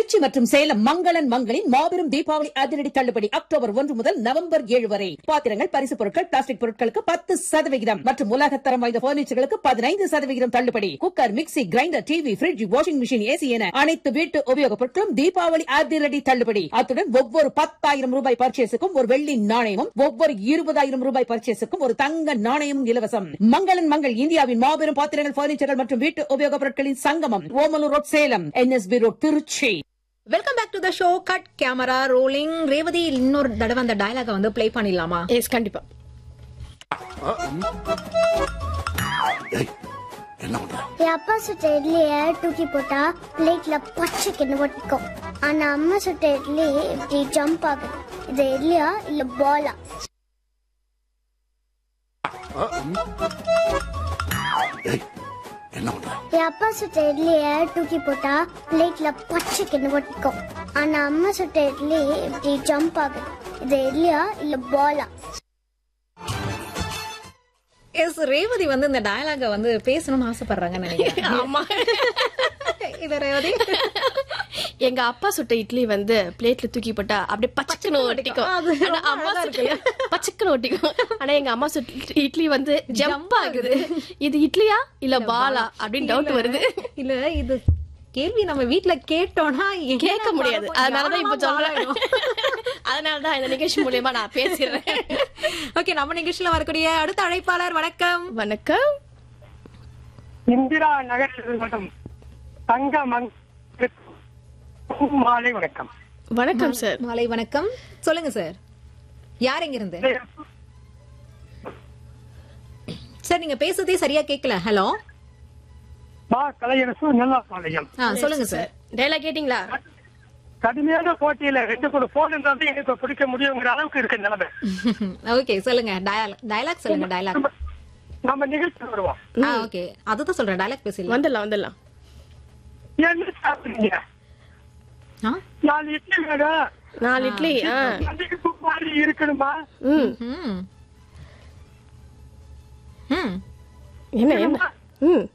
திருச்சி மற்றும் சேலம் மங்களன் மங்களின் மாபெரும் தீபாவளி அதிரடி தள்ளுபடி அக்டோபர் ஒன்று முதல் நவம்பர் ஏழு வரை பாத்திரங்கள் பரிசு பொருட்கள் பிளாஸ்டிக் பொருட்களுக்கு பத்து சதவிகிதம் மற்றும் உலகத்தரம் வாய்ந்த பர்னிச்சர்களுக்கு பதினைந்து சதவிகிதம் தள்ளுபடி cooker mixie grinder TV fridge washing machine AC என அனைத்து வீட்டு உபயோகப் பொருட்களும் தீபாவளி அதிரடி தள்ளுபடி அத்துடன் ஒவ்வொரு பத்தாயிரம் ரூபாய் பர்ச்சேஸுக்கும் ஒரு வெள்ளி நாணயமும் ஒவ்வொரு இருபதாயிரம் ரூபாய் பர்ச்சேஸுக்கும் ஒரு தங்க நாணயமும் இலவசம் மங்களன் மங்கள் இந்தியாவின் மாபெரும் பாத்திரங்கள் பர்னிச்சர்கள் மற்றும் வீட்டு உபயோகப் பொருட்களின் சங்கமம் Omalur road Salem NSB road Trichy welcome back to the show cut camera rolling Revathi இன்னொரு தடவை அந்த டயலாக வந்து ப்ளே பண்ணிடலாமா எஸ் கண்டிப்பா ஏய் என்ன பண்ற என் அப்பா சுட்ட இட்லிய தூக்கி போட்டா பிளேட்ல பச்சைக்குன்னு ஒட்டிக்கும் ஆனா அம்மா சுட்ட இட்லி இப்படி ஜம்ப் ஆகுது இது இட்லியா இல்ல பாலா ஏய் என்ன பண்ற என் அப்பா சுட்ட இட்லிய தூக்கி போட்டா பிளேட்ல பச்சைக்குன்னு ஒட்டிக்கும் ஆனா அம்மா சுட்ட இட்லி இப்படி ஜம்ப் ஆகுது இது இட்லியா இல்ல பாலா எஸ் ரேவதி வந்து இந்த டயலாக வந்து பேசணும்னு ஆசைப்படுறாங்கன்னு நினைக்கிறேன் ஆமா இல்ல ரேவதி எங்க அப்பா சுட்ட இட்லி வந்து பிளேட்ல தூக்கி போட்டா அப்படியே பச்சைக்குன்னு ஒட்டிக்கும் அது ஆனா ரொம்ப அம்மா அழகா சுட்ட பச்சைக்குன்னு ஒட்டிக்கும் ஆனா எங்க அம்மா சுட்ட இட்லி வந்து ஜம்ப் ஆகுது இது இட்லியா இல்ல பாலா அப்படின்னு டவுட் வருது இல்ல இது கேள்வி நம்ம வீட்ல கேட்டோம்னா எங்க கேட்க முடியாது பாலம் அதனாலதான் இப்ப யாரெல்லாம் சொல்றேன் பாலம் அதனாலதான் இந்த நிகழ்ச்சி மூலியமா நான் பேசிடுறேன் ஓகே நம்ம நிகழ்ச்சியில வரக்கூடிய அடுத்த அழைப்பாளர் வணக்கம் வணக்கம் இந்திரா நகரில் மட்டும் தங்க மங் மாலை வணக்கம் வணக்கம் சார் மாலை வணக்கம் சொல்லுங்க சார் யார் எங்க இருந்து சார் நீங்க பேசுறதே சரியா கேட்கல ஹலோ மா கலையரசு நல்லா பாளையம் ஆ சொல்லுங்க சார் டைலாக் கேட்டீங்களா கடுமையான போட்டியில ரெண்டு கூட போன் இருந்தா தான் எனக்கு பிடிக்க முடியுங்கிற அளவுக்கு இருக்கு நிலைமை ஓகே சொல்லுங்க டயலாக் டயலாக் சொல்லுங்க டயலாக் நம்ம- நம்ம நிகழ்ச்சி வருவோம் ஆ ஓகே அதுதான் சொல்றேன் டயலாக் பேசலாம் வந்துடலாம் வந்துடலாம் என்ன சாப்பிடுறீங்க ஆ நாலு இட்லி வேணும் நாலு இட்லி ஆ மல்லிகைப்பூ மாதிரி இருக்கணுமா ம் ம் ம் என்ன என்ன ம்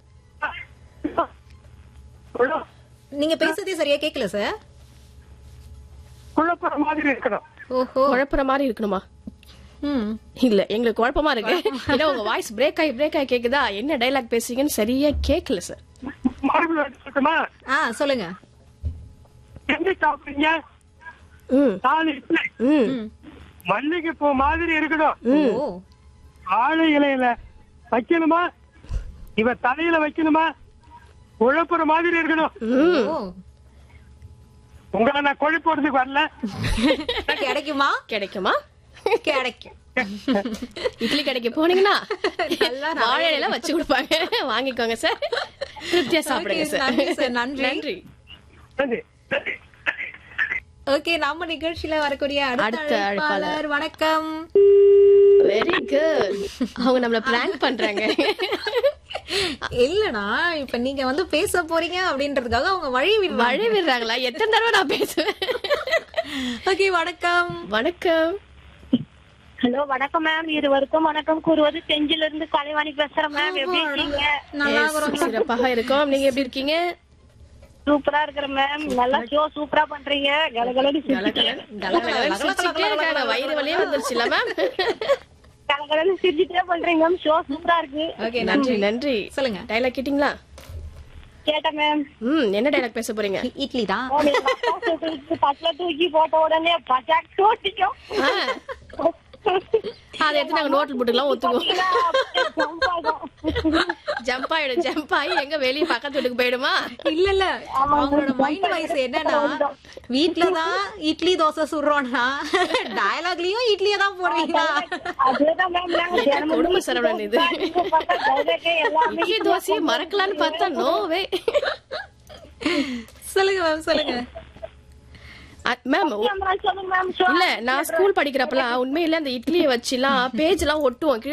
குழ- நீங்க பேசுறதே சரியா கேட்கல சார் குழப்பற மாதிரி இருக்கணும் ஓஹோ குழப்புற மாதிரி இருக்கணுமா ம் இல்ல எங்களுக்கு குழப்பமா இருக்கு ஏன்னா உங்க வாய்ஸ் பிரேக் ஆகி பிரேக் ஆகி கேக்குதா என்ன டைலாக் பேசுறீங்கன்னு சரியா கேக்கல சார் மறுபடியும் இருக்கணுமா ஆ சொல்லுங்க என்ன சாப்பிடுறீங்க ம் நாலு இட்லி ம் மல்லிகைப்பூ மாதிரி இருக்கணும் ஓ ஆளு இலையில வைக்கணுமா இவ தலையில வைக்கணுமா உழப்புற மாதிரி இருக்கணும் ஓ உங்களை நான் கொழுப்புறதுக்கு வரல கிடைக்குமா கிடைக்குமா கிடைக்கும் இட்லி கடைக்கு போனீங்கன்னா நல்லா நிறைய வாழை இலையில வச்சு கொடுப்பாங்க வாங்கிக்கோங்க சார் திருப்தியா சாப்பிடுங்க Okay, சார் நன்றி சார், நன்றி. நன்றி நன்றி. ஓகே நம்ம நிகழ்ச்சியில வரக்கூடிய அடுத்த அடுத்த அழைப்பாளர் வணக்கம் வெரி குட் அவங்க நம்மள பிராங்க் பண்றாங்க இல்லடா இப்ப நீங்க வந்து பேச போறீங்க அப்படின்றதுக்காக அவங்க வழி மழை விடுறாங்களா எத்தனை தடவை நான் பேசுவேன் ஓகே வணக்கம் வணக்கம் ஹலோ வணக்கம் மேம் இருவருக்கும் வணக்கம் கூறுவது செஞ்சில இருந்து கலைவாணி பேசுறேன் மேம் எப்படி இருக்கீங்க நல்லா Yes, சிறப்பாக இருக்கோம் நீங்க எப்படி இருக்கீங்க சூப்பரா இருக்கிறேன் மேம் நல்லா ஷோ சூப்பரா பண்றீங்க கலகலன்னு சிரிச்சிட்டு கலகலன்னு சிரிச்சுக்கிட்டே இருக்காங்க வயிறு வலியே வந்துருச்சுல மேம் கலகலன்னு சிரிச்சிட்டே பண்றீங்க மேம் ஷோ சூப்பரா இருக்கு ஓகே நன்றி நன்றி சொல்லுங்க டைலாக் கேட்டீங்களா கேட்டேன் மேம் ம் என்ன டைலாக் பேச போறீங்க இட்லி தான் தட்டுல தூக்கி போட்ட உடனே பட்டாக் தோட்டிக்கும் ஆ, அதை எடுத்து நாங்க நோட்டில் போட்டுக்கலாம் ஒத்துக்குவோம் ஜம்ப் ஆயிடும் ஜம்ப் ஆகி எங்க வெளிய பக்கத்து வீட்டுக்கு போயிடுமா இல்ல இல்ல அவங்களோட மைண்ட் வாய்ஸ் என்னன்னா வீட்லதான் இட்லி தோசை சுடுறோம்னா டயலாக்லயும் இட்லியை தான் போடுறீங்களா அதேதான் மேம் நாங்க தினமும் குடும்ப சரவணன் இது பார்த்தா டைலாக்கே எல்லாமே இட்லி தோசையை மறக்கலான்னு பார்த்தா நோவே சொல்லுங்க மேம் சொல்லுங்க மேம் சொல்லுங்க மேம் ஷோ இல்ல நான் ஸ்கூல் படிக்கிறப்பலாம் உண்மையில அந்த இட்லியை வச்சுலாம் பேஜ் எல்லாம் ஒட்டுவோம்